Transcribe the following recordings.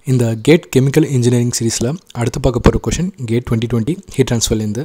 இந்த gate chemical engineering சீரீஸில் அடுத்து பார்க்க போகிற question GATE twenty twenty heat ட்ரான்ஸ்ஃபர்லேருந்து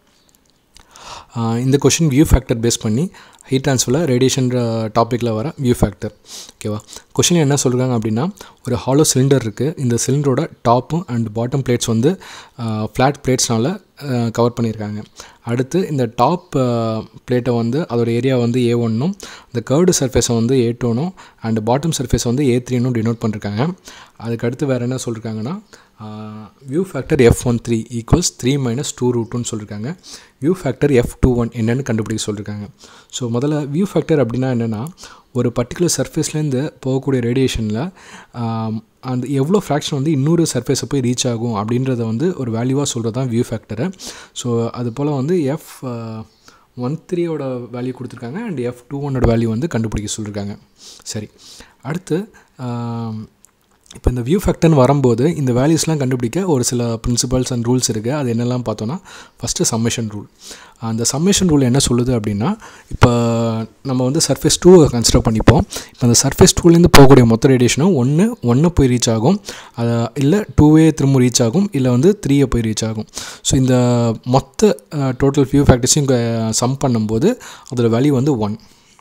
இந்த கொஷின் வியூ ஃபேக்டர் பேஸ் பண்ணி ஹீட் ட்ரான்ஸ்ஃபரில் ரேடியேஷன் டாப்பிக்கில் வர வியூ ஃபேக்டர் ஓகேவா கொஷின் என்ன சொல்கிறாங்க அப்படின்னா ஒரு ஹாலோ சிலிண்டர் இருக்குது இந்த சிலிண்டரோட டாப்பும் அண்ட் பாட்டம் பிளேட்ஸ் வந்து ஃப்ளாட் பிளேட்ஸ்னால் கவர் பண்ணியிருக்காங்க அடுத்து இந்த டாப் பிளேட்டை வந்து அதோட ஏரியா வந்து ஏ ஒன்னும் இந்த கர்டு சர்ஃபேஸை வந்து ஏ டூனும் அண்ட் பாட்டம் சர்ஃபேஸை வந்து ஏ த்ரீனும் டினோட் பண்ணிருக்காங்க அதுக்கு அடுத்து வேறு என்ன சொல்லியிருக்காங்கன்னா view factor F one three equals three minus two ரூட்டுன்னு சொல்லியிருக்காங்க view factor F two one என்னென்னு கண்டுபிடிக்க சொல்லியிருக்காங்க ஸோ முதல்ல வியூ ஃபேக்டர் அப்படின்னா என்னென்னா ஒரு பர்டிகுலர் சர்ஃபேஸ்லேருந்து போகக்கூடிய ரேடியேஷனில் அந்த எவ்வளோ ஃப்ராக்ஷன் வந்து இன்னொரு சர்ஃபேஸை போய் ரீச் ஆகும் அப்படின்றத வந்து ஒரு வேல்யூவாக சொல்கிறது தான் வியூ ஃபேக்டரு ஸோ அது போல் வந்து எஃப் ஒன் த்ரீயோட வேல்யூ கொடுத்துருக்காங்க அண்ட் எஃப் டூ ஒன்னோட வேல்யூ வந்து கண்டுபிடிக்க சொல்லியிருக்காங்க சரி அடுத்து இப்போ இந்த வியூ ஃபேக்டர்னு வரும்போது இந்த வேல்யூஸ்லாம் கண்டுபிடிக்க ஒரு சில பிரின்சிபல்ஸ் அண்ட் ரூல்ஸ் இருக்குது அது என்னெல்லாம் பார்த்தோன்னா ஃபஸ்ட்டு சம்மேஷன் ரூல் அந்த சம்மேஷன் ரூல் என்ன சொல்லுது அப்படின்னா இப்போ நம்ம வந்து சர்ஃபேஸ் டூவை கன்சிடர் பண்ணிப்போம் இப்போ அந்த சர்ஃபேஸ் டூலேருந்து போகக்கூடிய மொத்த ரேடியேஷனும் ஒன்று ஒன்று போய் ரீச் ஆகும் அது இல்லை டூவே திரும்ப ரீச் ஆகும் இல்லை வந்து த்ரீயை போய் ரீச் ஆகும் ஸோ இந்த மொத்த டோட்டல் வியூ ஃபேக்டர்ஸையும் சம் பண்ணும்போது அதோட வேல்யூ வந்து ஒன்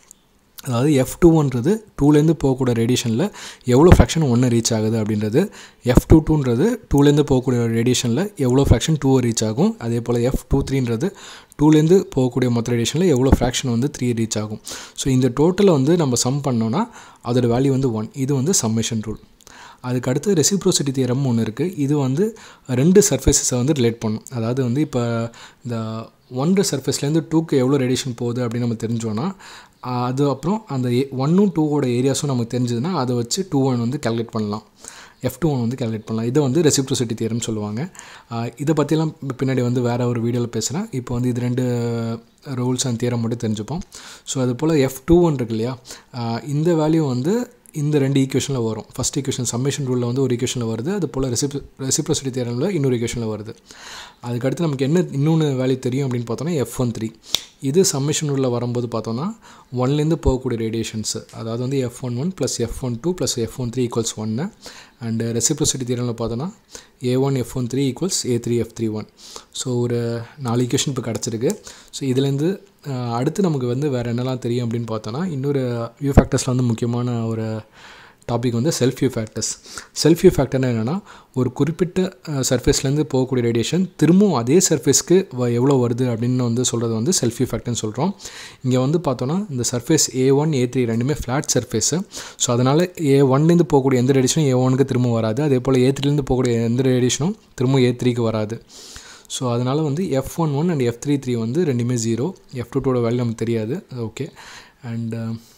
அதாவது எஃப் டூன்றது டூலேருந்து போகக்கூடிய ரேடியேஷனில் எவ்வளோ ஃப்ராக்ஷன் ஒன்று ரீச் ஆகுது அப்படின்றது எஃப் டூ டூன்றது டூலேருந்து போகக்கூடிய ரேடியேஷனில் எவ்வளோ ஃப்ராக்ஷன் டூவை ரீச் ஆகும் அதே போல் எஃப் டூ த்ரீன்றது டூலேருந்து போகக்கூடிய மொத்த ரேடியேஷனில் எவ்வளோ ஃப்ராக்ஷன் வந்து த்ரீ ரீச் ஆகும் ஸோ இந்த டோட்டலை வந்து நம்ம சம் பண்ணோன்னா அதோட வேல்யூ வந்து ஒன் இது வந்து சம்மேஷன் ரூல் அதுக்கு அடுத்து ரெசிப்ரோசிட்டி தியரம் ஒன்று இருக்குது இது வந்து ரெண்டு சர்ஃபேஸஸை வந்து ரிலேட் பண்ணும் அதாவது வந்து இப்போ இந்த ஒன்று சர்ஃபேஸ்லேருந்து டூக்கு எவ்வளோ ரேடியேஷன் போகுது அப்படின்னு நம்ம தெரிஞ்சோன்னா அது அப்புறம் அந்த ஏ ஒன்னும் டூவோட ஏரியாஸும் நமக்கு தெரிஞ்சதுன்னா அதை வச்சு டூ ஒன் வந்து கேல்குலேட் பண்ணலாம் எஃப் டூ ஒன் வந்து கேல்குலேட் பண்ணலாம் இதை வந்து ரெசிப்ரோசிட்டி தியரம் சொல்லுவாங்க இதை பற்றிலாம் பின்னாடி வந்து வேறு ஒரு வீடியோவில் பேசுகிறேன் இப்போ வந்து இது ரெண்டு ரூல்ஸ் அண்ட் தியரம் மட்டும் தெரிஞ்சுப்போம் ஸோ அது போல் எஃப் டூ ஒன் இருக்கு இல்லையா இந்த வேல்யூ வந்து இந்த ரெண்டு ஈக்குவேஷனில் வரும் ஃபஸ்ட் ஈக்குவேஷன் சம்மேஷன் ரூலில் வந்து ஒரு ஈக்குவேஷனில் வருது அது போல் ரெசிப் ரெசிப்ரோசிட்டி தேரமில் இன்னொரு ஈக்குவேஷனில் வருது அதுக்கடுத்து நமக்கு என்ன இன்னொன்று வேல்யூ தெரியும் அப்படின்னு பார்த்தோன்னா எஃப் ஒன் த்ரீ இது சம்மேஷன் ரூலில் வரும்போது பார்த்தோன்னா ஒன்லேருந்து போகக்கூடிய ரேடியேஷன்ஸ் அதாவது வந்து F one one plus F one two plus F one three equals ஒன்று அண்டு ரெசிப்ரோசிட்டி தியரமில் பார்த்தோன்னா A one F one three equals A three F three one so ஒரு நாலு ஈக்குவேஷன் இப்போ கிடச்சிருக்கு ஸோ இதுலேருந்து அடுத்து நமக்கு வந்து வேறு என்னெல்லாம் தெரியும் அப்படின்னு பார்த்தோன்னா இன்னொரு வியூ ஃபேக்டர்ஸில் வந்து முக்கியமான ஒரு டாபிக் வந்து self view factors self view ஃபேக்டர்னா என்னென்னா ஒரு குறிப்பிட்ட சர்ஃபேஸ்லேருந்து போகக்கூடிய ரேடியேஷன் திரும்பவும் அதே சர்ஃபேஸ்க்கு எவ்வளோ வருது அப்படின்னு வந்து சொல்கிறது வந்து செல்ஃப் வியூ ஃபேக்டர்னு சொல்கிறோம் இங்கே வந்து பார்த்தோன்னா இந்த surface A one A three ரெண்டுமே ஃப்ளாட் சர்ஃபேஸு ஸோ அதனால் ஏ ஒன்லேருந்து போகக்கூடிய எந்த ரேடியேஷனும் ஏ ஒனுக்கு திரும்ப வராது அதே போல் ஏ த்ரீலேருந்து போகக்கூடிய எந்த ரேடியேஷனும் திரும்ப ஏ த்ரீக்கு வராது ஸோ அதனால் வந்து F one one and F three three வந்து ரெண்டுமே ஜீரோ எஃப் டூ டூட வேல்யூ நமக்கு தெரியாது ஓகே அண்ட்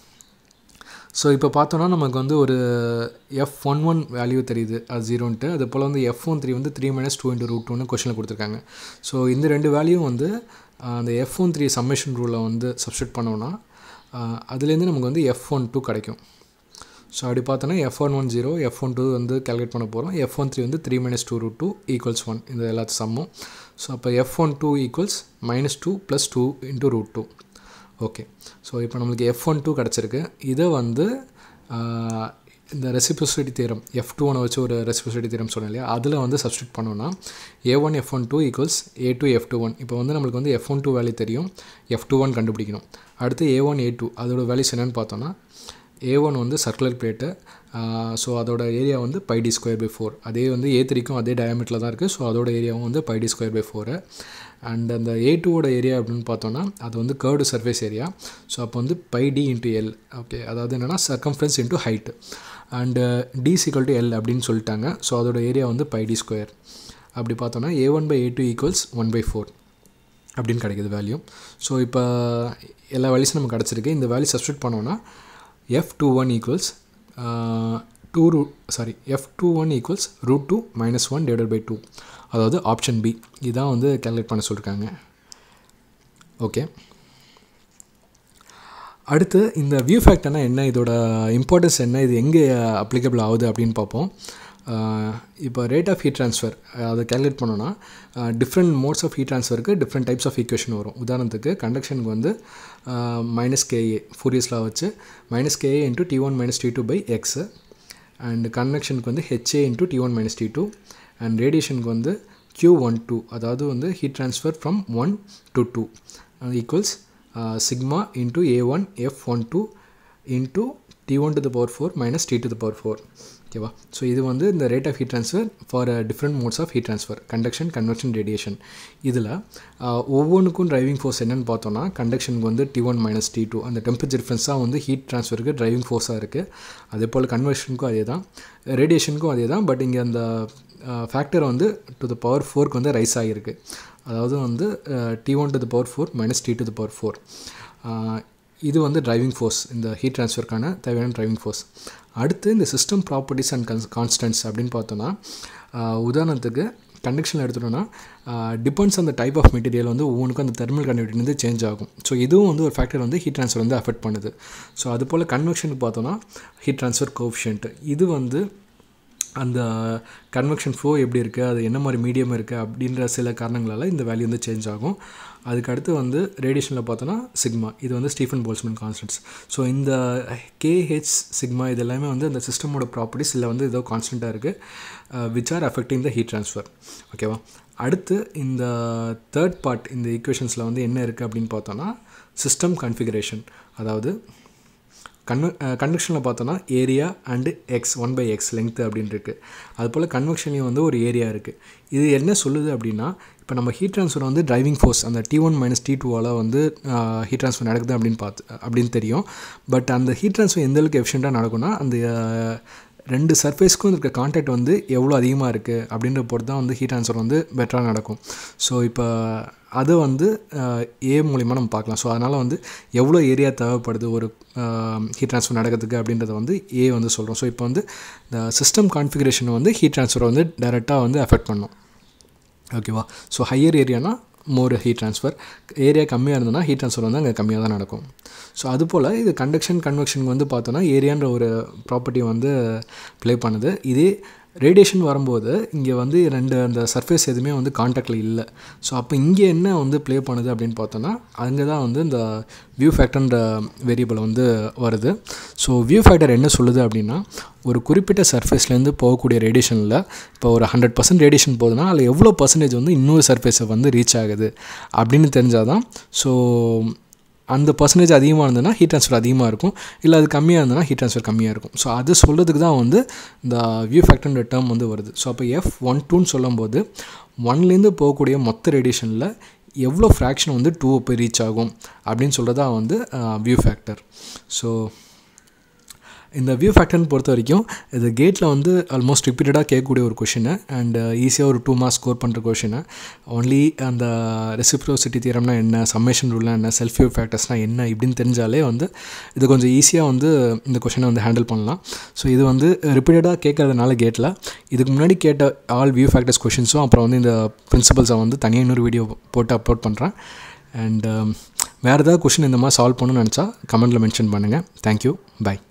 ஸோ இப்போ பார்த்தோன்னா நமக்கு வந்து ஒரு எஃப் ஒன் ஒன் வேல்யூ தெரியுது அது ஜீரோன்ட்டு அது போல் வந்து எஃப் ஒன் த்ரீ வந்து three minus two into root ஒன்று கொஷனில் கொடுத்துருக்காங்க ஸோ இந்த ரெண்டு வேல்யூ வந்து அந்த எஃப் ஒன் த்ரீ சம்மேஷன் ரூலில் வந்து சப்ஸ்டியூட் பண்ணோன்னா அதுலேருந்து நமக்கு வந்து எஃப் ஒன் டூ கிடைக்கும் ஸோ அப்படி பார்த்தோன்னா F one one zero F one two வந்து கேல்குலேட் பண்ண போகிறோம் எஃப் ஒன் த்ரீ வந்து three minus two root two equals one இந்த எல்லாத்து சம்மும் ஸோ அப்போ F one two equals minus two plus two into root two okay so இப்போ நம்மளுக்கு எஃப் ஒன் டூ கிடச்சிருக்கு இதை வந்து இந்த ரெசிப்ரோசிட்டி தீரம் எஃப் டூ ஒனை வச்சு ஒரு ரெசிப்ரோசிட்டி தீரம் சொன்னேன் இல்லையா அதில் வந்து சப்ஸ்டியூட் பண்ணோன்னா A one F one two equals A two F two one இப்போ வந்து நம்மளுக்கு வந்து எஃப் ஒன் டூ வேல்யூ தெரியும் எஃப் டூ ஒன் கண்டுபிடிக்கணும் அடுத்து ஏ ஒன் ஏ டூ அதோட வேல்யூஸ் என்னென்னு பார்த்தோன்னா ஏ ஒன் வந்து சர்க்குலர் பிளேட்டு ஸோ அதோட ஏரியா வந்து pi D square by four அதே வந்து ஏ த்ரீக்கும் அதே டயமீட்டரில் தான் இருக்குது ஸோ அதோட ஏரியாவும் வந்து pi D square by four and அந்த ஏ டூவோட ஏரியா அப்படின்னு பார்த்தோன்னா அது வந்து கேர்டு சர்ஃபேஸ் ஏரியா ஸோ அப்போ வந்து pi D into L okay அதாவது என்னென்னா circumference into height and D சிக்கல் டு எல் அப்படின்னு சொல்லிட்டாங்க ஸோ அதோட ஏரியா வந்து பை டி ஸ்கொயர் அப்படி பார்த்தோன்னா A one by A two equals one by four அப்படின்னு கிடைக்கிது வேல்யூ ஸோ இப்போ எல்லா வேல்யூஸும் நமக்கு கிடச்சிருக்கு இந்த வேல்யூ சப்ஸ்டியூட் பண்ணோன்னா F two one equals two root sorry F two one equals root two minus one divided by two அதாவது option B இதான் வந்து கேல்குலேட் பண்ண சொல்லியிருக்காங்க ஓகே அடுத்து இந்த வியூ ஃபேக்டர்னால் என்ன இதோட இம்பார்ட்டன்ஸ் என்ன இது எங்கே அப்ளிகபிள் ஆகுது அப்படின்னு பார்ப்போம் இப்போ ரேட் ஆஃப் ஹீட் ட்ரான்ஸ்ஃபர் அதை கேல்குலேட் பண்ணோன்னா டிஃப்ரெண்ட் மோட்ஸ் ஆஃப் ஹீட் ட்ரான்ஸ்ஃபருக்கு டிஃப்ரெண்ட் டைப்ஸ் ஆஃப் ஈக்குவேஷன் வரும் உதாரணத்துக்கு கண்டக்ஷனுக்கு வந்து மைனஸ் கேஏ ஃபோரியஸ்லாம் வச்சு minus KA into T one minus T two by X and கன்வெக்ஷனுக்கு வந்து HA into T one minus T two and ரேடியேஷனுக்கு வந்து q ஒன் டூ அதாவது வந்து heat transfer from one to two equals sigma into A one F one two into T one to the power four minus T to the power four ஓகேவா so இது வந்து இந்த rate of heat transfer for different modes of heat transfer conduction convection radiation இதில் ஒவ்வொன்றுக்கும் driving force என்னென்னு பார்த்தோன்னா கண்டக்ஷனுக்கு வந்து T one minus T two அந்த டெம்பரேச்சர் டிஃப்ரென்ஸாக வந்து ஹீட் ட்ரான்ஸ்ஃபருக்கு டிரைவிங் ஃபோர்ஸாக இருக்குது அதே போல் கன்வெர்ஷனுக்கும் அதே தான் ரேடியேஷனுக்கும் அதே தான் பட் இங்கே அந்த ஃபேக்டர் வந்து டு த பவர் ஃபோருக்கு வந்து ரைஸ் ஆகிருக்கு அதாவது வந்து T one to the power four minus T to the power four இது வந்து டிரைவிங் ஃபோர்ஸ் இந்த ஹீட் ட்ரான்ஸ்ஃபருக்கான தேவையான டிரைவிங் ஃபோர்ஸ் அடுத்து இந்த system properties and cons constants அப்படின்னு பார்த்தோன்னா உதாரணத்துக்கு கண்டக்ஷனில் எடுத்துட்டோன்னா டிபெண்ட்ஸ் அந்த டைப் ஆஃப் மெட்டீரியல் வந்து ஒவ்வொன்றுக்கும் அந்த தெர்மல் கண்டக்டிவிட்டி வந்து சேஞ்ச் ஆகும் ஸோ இதுவும் வந்து ஒரு ஃபேக்டர் வந்து ஹீட் ட்ரான்ஸ்ஃபர் வந்து அஃபெக்ட் பண்ணுது ஸோ அது போல் கன்வெக்ஷனுக்கு பார்த்தோன்னா ஹீட் ட்ரான்ஸ்ஃபர் கோஃபிஷியன்ட் இது வந்து அந்த கன்வெக்ஷன் ஃப்ளோ எப்படி இருக்குது அது என்ன மாதிரி மீடியம் இருக்குது அப்படின்ற சில காரணங்களால் இந்த வேல்யூ வந்து சேஞ்ச் ஆகும் அதுக்கு அடுத்து வந்து ரேடியேஷனில் பார்த்தோன்னா சிக்மா இது வந்து ஸ்டீஃபன் போல்ஸ்மன் கான்ஸ்டன்ட்ஸ் ஸோ இந்த கேஹெச் சிக்மா இது எல்லாமே வந்து அந்த சிஸ்டமோட ப்ராப்பர்ட்டிஸ் இல்லை வந்து ஏதோ கான்ஸ்டண்ட்டாக இருக்குது which are affecting the heat transfer ஓகேவா அடுத்து இந்த தேர்ட் பார்ட் இந்த ஈக்குவேஷன்ஸில் வந்து என்ன இருக்குது அப்படின்னு பார்த்தோன்னா சிஸ்டம் கன்ஃபிகரேஷன் அதாவது கன்வ கன்வெக்ஷனில் பார்த்தோன்னா area and X one by X length அப்படின்னு இருக்குது அதுபோல் கன்வெக்ஷன்லேயும் வந்து ஒரு ஏரியா இருக்குது இது என்ன சொல்லுது அப்படின்னா இப்போ நம்ம ஹீட் ட்ரான்ஸ்ஃபர் வந்து டிரைவிங் ஃபோர்ஸ் அந்த டி ஒன் மைனஸ் டி டூவால் வந்து ஹீட் ட்ரான்ஸ்ஃபர் நடக்குது அப்படின்னு பார்த்து அப்படின்னு தெரியும் பட் அந்த ஹீட் ட்ரான்ஸ்ஃபர் எந்தளவுக்கு எஃபிஷியண்ட்டாக நடக்கும்னா அந்த ரெண்டு சர்ஃபேஸ்க்கும் இருக்க கான்டாக்ட் வந்து எவ்வளோ அதிகமாக இருக்குது அப்படின்ற பொறுத்து தான் வந்து ஹீட் ட்ரான்ஸ்ஃபர் வந்து பெட்டராக நடக்கும் ஸோ இப்போ அதை வந்து ஏ மூலிமா நம்ம பார்க்கலாம் ஸோ அதனால் வந்து எவ்வளோ ஏரியா தேவைப்படுது ஒரு ஹீட் ட்ரான்ஸ்ஃபர் நடக்கிறதுக்கு அப்படின்றத வந்து ஏ வந்து சொல்கிறோம் ஸோ இப்போ வந்து இந்த சிஸ்டம் கான்ஃபிகரேஷனை வந்து ஹீட் ட்ரான்ஸ்ஃபரை வந்து டைரெக்டாக வந்து அஃபெக்ட் பண்ணும் ஓகேவா ஸோ ஹையர் ஏரியானா மோர் ஹீட் ட்ரான்ஸ்ஃபர் ஏரியா கம்மியாக இருந்ததுன்னா ஹீட் ட்ரான்ஸ்ஃபர் வந்து அங்கே கம்மியாக தான் நடக்கும் ஸோ அதுபோல் இது கண்டக்ஷன் கன்வெக்ஷனுக்கு வந்து பார்த்தோன்னா ஏரியான்ற ஒரு ப்ராப்பர்ட்டி வந்து ப்ளே பண்ணுது இதே ரேடியேஷன் வரும்போது இங்கே வந்து ரெண்டு அந்த சர்ஃபேஸ் எதுவுமே வந்து காண்டாக்டில் இல்லை ஸோ அப்போ இங்கே என்ன வந்து ப்ளே பண்ணுது அப்படின்னு பார்த்தோன்னா அங்கே தான் வந்து இந்த வியூ ஃபேக்டர்ன்ற வேரியபிள் வந்து வருது ஸோ வியூ ஃபேக்டர் என்ன சொல்லுது அப்படின்னா ஒரு குறிப்பிட்ட சர்ஃபேஸ்லேருந்து போகக்கூடிய ரேடியேஷனில் இப்போ ஒரு ஹண்ட்ரட் பர்சன்ட் ரேடியேஷன் போகுதுன்னா அதில் எவ்வளோ பர்சன்டேஜ் வந்து இன்னொரு சர்ஃபேஸை வந்து ரீச் ஆகுது அப்படின்னு தெரிஞ்சால் தான் ஸோ அந்த பர்சன்டேஜ் அதிகமாக இருந்ததுன்னா ஹீட் ட்ரான்ஸ்ஃபர் அதிகமாக இருக்கும் இல்லை அது கம்மியாக இருந்ததுன்னா ஹீட் ட்ரான்ஸ்ஃபர் கம்மியாக இருக்கும் ஸோ அது சொல்கிறதுக்கு தான் வந்து இந்த வியூ ஃபேக்டர்ன்ற டேர்ம் வந்து வருது ஸோ அப்போ எஃப் ஒன் டூன்னு சொல்லும்போது ஒன்லேருந்து போகக்கூடிய மொத்த ரேடியேஷனில் எவ்வளோ ஃப்ராக்ஷன் வந்து டூ போய் ரீச் ஆகும் அப்படின்னு சொல்கிறதா வந்து வியூ ஃபேக்டர் ஸோ இந்த வியூ ஃபேக்டர்னு பொறுத்த வரைக்கும் இது கேட்டில் வந்து ஆல்மோஸ்ட் ரிப்பீட்டடாக கேட்கக்கூடிய ஒரு கொஷினு அண்ட் ஈஸியாக ஒரு டூ மார்க்ஸ் ஸ்கோர் பண்ணுற கொஷினு ஒன்லி அந்த ரெசிப்ரோசிட்டி தியரம்னா என்ன சம்மேஷன் ரூல்னா என்ன செல்ஃப் வியூ ஃபேக்டர்ஸ்னால் என்ன இப்படின்னு தெரிஞ்சாலே வந்து இது கொஞ்சம் ஈஸியாக வந்து இந்த கொஷினை வந்து ஹேண்டில் பண்ணலாம் ஸோ இது வந்து ரிப்பீட்டடாக கேட்கறதுனால கேட்டில் இதுக்கு முன்னாடி கேட்ட ஆல் வியூ ஃபேக்டர்ஸ் கொஷின்ஸும் அப்புறம் வந்து இந்த பிரின்சிபல்ஸை வந்து தனியாக இன்னொரு வீடியோ போட்டு அப்லோட் பண்ணுறேன் அண்ட் வேறு ஏதாவது கொஷின் இந்த மாதிரி சால்வ் பண்ணணும்னு நினச்சா கமெண்ட்டில் மென்ஷன் பண்ணுங்கள் தேங்க்யூ பை